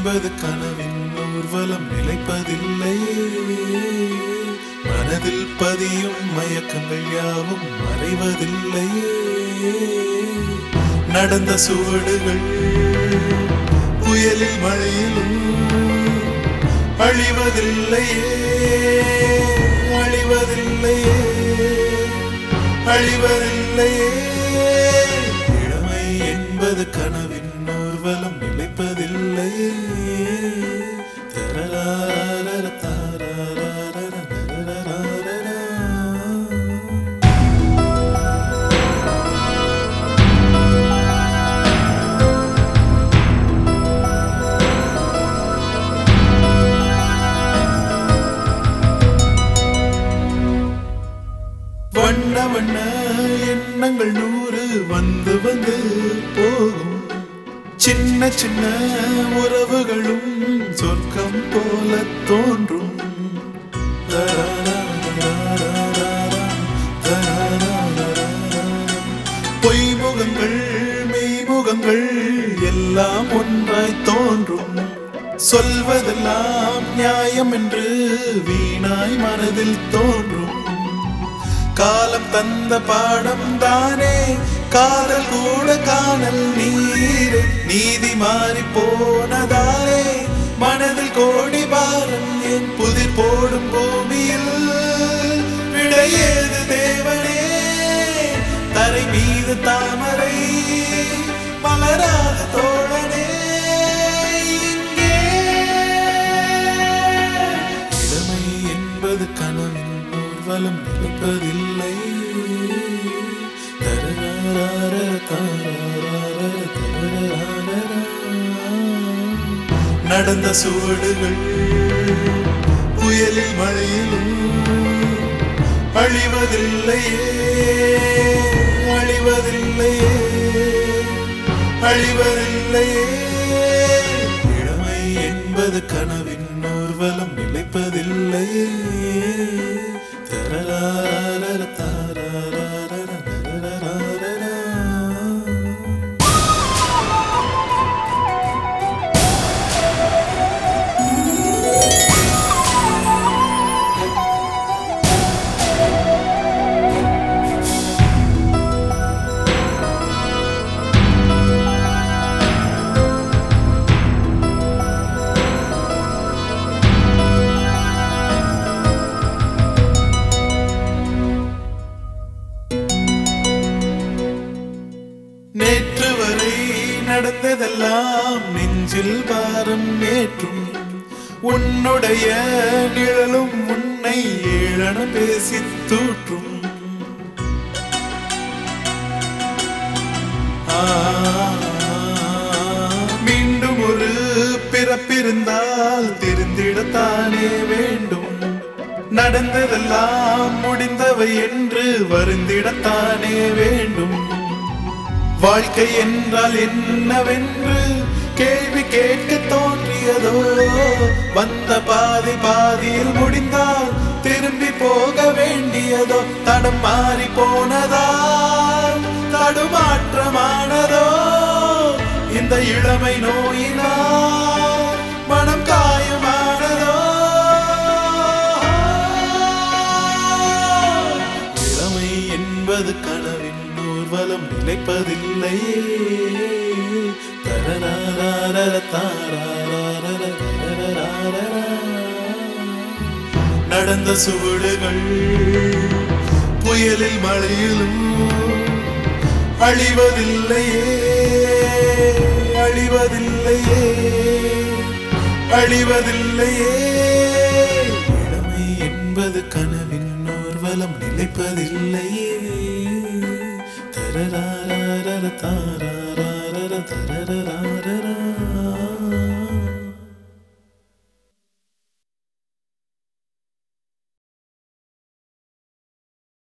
என்பது கனவின் ஊர்வலம் நிலைப்பதில்லையே மனதில் பதியும் மயக்கங்கள் யாவும் மறைவதில்லையே நடந்த சுவடுகள் புயலில் மழையிலும் அழிவதில்லையே அழிவதில்லையே அழிவதில்லையே இளமை என்பது கனவின் ஊர்வலம் நிலைப்பதில்லையே தரராரர தாராரர தரராரரா. வண்ண வண்ண எண்ணங்கள் நூறு வந்து வந்து போகும் சின்ன சின்ன உறவுகளும் சொர்க்கம் போல தோன்றும் பொய்முகங்கள் மெய்முகங்கள் எல்லாம் ஒன்றாய் தோன்றும் சொல்வதெல்லாம் நியாயம் என்று வீணாய் மனதில் தோன்றும் காலம் தந்த பாடம் தானே காதல் கூட காணல் நீரே நீதி மாறி போனதாலே மனதில் கோடி பாரம் என் புதிர் போடும் பூமியில் விடையேது தேவனே தரை மீது தாமரை மலராத தோழனே இங்கே இளமை என்பது கனவின் ஊர்வலம் நிலைப்பதில்லை தரராரர தாராரர தரராரரா. நடந்த சுவடுகள் புயலில் மழையிலும் அழிவதில்லையே அழிவதில்லையே அழிவதில்லையே இளமை என்பது கனவின் ஊர்வலம் நிலைப்பதில்லையே தரராரர தாராரர தரராரரா. நேற்று வரை நடந்ததெல்லாம் நெஞ்சில் பாரம் ஏற்றும் உன்னுடைய நிழலும் உன்னை ஏளன பேசி தூற்றும் ஆ, மீண்டும் ஒரு பிறப்பிருந்தால் திருந்திடத்தானே வேண்டும் நடந்ததெல்லாம் முடிந்தவை என்று வருந்திடத்தானே வேண்டும் வாழ்க்கை என்றால் என்னவென்று கேள்வி கேட்க தோன்றியதோ வந்த பாதி பாதியில் முடிந்தால் திரும்பி போக வேண்டியதோ தடம் மாறி போனதால் தடுமாற்றமானதோ இந்த இளமை நோயினால் மனம் காயமானதோ இளமை என்பது கனவின் ஊர்வலம் நிலைப்பதில்லையே தரராரர தாராரர தரராரரா. நடந்த சுவடுகள் புயலில் மழையிலும் அழிவதில்லையே அழிவதில்லையே அழிவதில்லையே இளமை என்பது கனவின் ஊர்வலம் நிலைப்பதில்லையே தரராரர தாராரர தரரரா